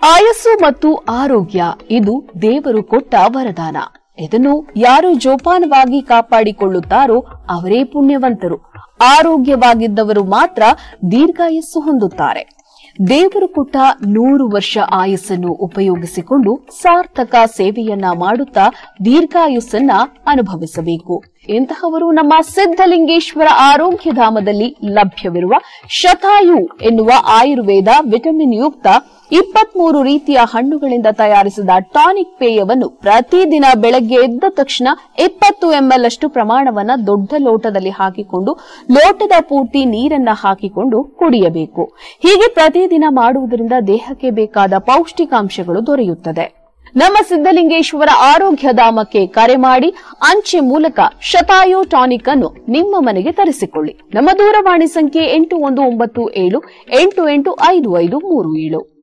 ಆಯಸ್ಸು ಮತ್ತು ಆರೋಗ್ಯ ಇದು ದೇವರು ಕೊಟ್ಟ ವರದಾನ ಇದನ್ನು ಯಾರು ಜೋಪಾನವಾಗಿ ಕಾಪಾಡಿಕೊಳ್ಳುತ್ತಾರೋ ಅವರೇ ಪುಣ್ಯವಂತರು ಆರೋಗ್ಯವಾಗಿದ್ದವರು ಮಾತ್ರ ದೀರ್ಘಾಯಸ್ಸು ಹೊಂದುತ್ತಾರೆ ದೇವರು ಕೊಟ್ಟ ನೂರು ವರ್ಷ ಆಯಸ್ಸನ್ನು ಉಪಯೋಗಿಸಿಕೊಂಡು ಸಾರ್ಥಕ ಸೇವೆಯನ್ನ ಮಾಡುತ್ತಾ ದೀರ್ಘಾಯುಸ್ಸನ್ನ ಅನುಭವಿಸಬೇಕು ಇಂತಹವರು ನಮ್ಮ ಸಿದ್ಧಲಿಂಗೇಶ್ವರ ಆರೋಗ್ಯಧಾಮದಲ್ಲಿ ಲಭ್ಯವಿರುವ ಶತಾಯು ಎನ್ನುವ ಆಯುರ್ವೇದ ವಿಟಮಿನ್ ಯುಕ್ತ ಇಪ್ಪತ್ಮೂರು ರೀತಿಯ ಹಣ್ಣುಗಳಿಂದ ತಯಾರಿಸಿದ ಟಾನಿಕ್ ಪೇಯವನ್ನು ಪ್ರತಿದಿನ ಬೆಳಗ್ಗೆ ಎದ್ದ ತಕ್ಷಣ ಇಪ್ಪತ್ತು ಎಂಎಲ್ ಅಷ್ಟು ಪ್ರಮಾಣವನ್ನ ದೊಡ್ಡ ಲೋಟದಲ್ಲಿ ಹಾಕಿಕೊಂಡು ಲೋಟದ ಪೂರ್ತಿ ನೀರನ್ನ ಹಾಕಿಕೊಂಡು ಕುಡಿಯಬೇಕು ಹೀಗೆ ಪ್ರತಿದಿನ ಮಾಡುವುದರಿಂದ ದೇಹಕ್ಕೆ ಬೇಕಾದ ಪೌಷ್ಟಿಕಾಂಶಗಳು ದೊರೆಯುತ್ತದೆ ನಮ್ಮ ಸಿದ್ಧಲಿಂಗೇಶ್ವರ ಆರೋಗ್ಯಧಾಮಕ್ಕೆ ಕರೆ ಮಾಡಿ ಅಂಚೆ ಮೂಲಕ ಶತಾಯು ಟಾನಿಕ್ ಅನ್ನು ನಿಮ್ಮ ಮನೆಗೆ ತರಿಸಿಕೊಳ್ಳಿ ನಮ್ಮ ದೂರವಾಣಿ ಸಂಖ್ಯೆ ಎಂಟು ಒಂದು ಒಂಬತ್ತು ಏಳು ಎಂಟು ಎಂಟು ಐದು ಐದು ಮೂರು ಏಳು